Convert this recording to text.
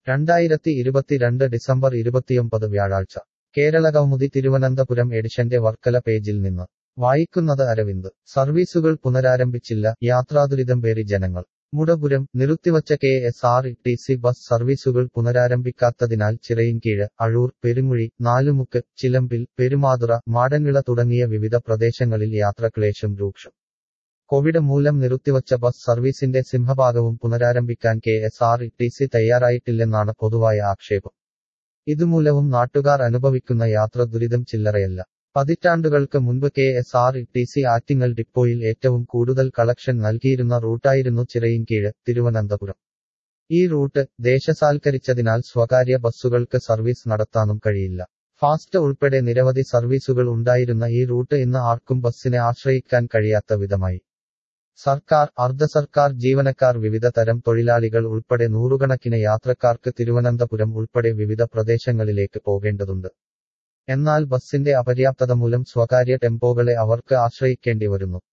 രണ്ടായിരത്തി ഇരുപത്തിരണ്ട് ഡിസംബർ ഇരുപത്തിയൊമ്പത് വ്യാഴാഴ്ച കേരളകൗമുദി തിരുവനന്തപുരം എഡിഷന്റെ വർക്കല പേജിൽ നിന്ന് വായിക്കുന്നത് അരവിന്ദ് സർവീസുകൾ പുനരാരംഭിച്ചില്ല യാത്രാദുരിതം പേറി ജനങ്ങൾ മുടപുരം നിർത്തിവച്ച K S R T C bus സർവീസുകൾ പുനരാരംഭിക്കാത്തതിനാൽ ചിറയിൻകീഴ് അഴൂർ പെരുമുഴി നാലുമുക്ക് ചിലമ്പിൽ പെരുമാതുറ മാടൻവിള തുടങ്ങിയ വിവിധ പ്രദേശങ്ങളിൽ യാത്രക്ലേശം രൂക്ഷം കോവിഡ് മൂലം നിർത്തിവച്ച ബസ് സർവീസിന്റെ സിംഹഭാഗവും പുനരാരംഭിക്കാൻ K S R T C തയ്യാറായിട്ടില്ലെന്നാണ് പൊതുവായ ആക്ഷേപം ഇതുമൂലവും നാട്ടുകാർ അനുഭവിക്കുന്ന യാത്ര ദുരിതം ചില്ലറയല്ല പതിറ്റാണ്ടുകൾക്ക് മുൻപ് K S R T C Attingal ഡിപ്പോയിൽ ഏറ്റവും കൂടുതൽ കളക്ഷൻ നൽകിയിരുന്ന റൂട്ടായിരുന്നു ചിറയിൻകീഴ് തിരുവനന്തപുരം ഈ റൂട്ട് ദേശസാൽക്കരിച്ചതിനാൽ സ്വകാര്യ ബസ്സുകൾക്ക് സർവീസ് നടത്താനും കഴിയില്ല ഫാസ്റ്റ് ഉൾപ്പെടെ നിരവധി സർവീസുകൾ ഉണ്ടായിരുന്ന ഈ റൂട്ട് ഇന്ന് ആർക്കും ബസ്സിനെ ആശ്രയിക്കാൻ കഴിയാത്ത വിധമായി സർക്കാർ അർദ്ധ സർക്കാർ ജീവനക്കാർ വിവിധ തരം തൊഴിലാളികൾ ഉൾപ്പെടെ നൂറുകണക്കിന് യാത്രക്കാർക്ക് തിരുവനന്തപുരം ഉൾപ്പെടെ വിവിധ പ്രദേശങ്ങളിലേക്ക് പോകേണ്ടതുണ്ട് എന്നാൽ ബസ്സിന്റെ അപര്യാപ്തത മൂലം സ്വകാര്യ ടെമ്പോകളെ അവർക്ക് ആശ്രയിക്കേണ്ടി വരുന്നു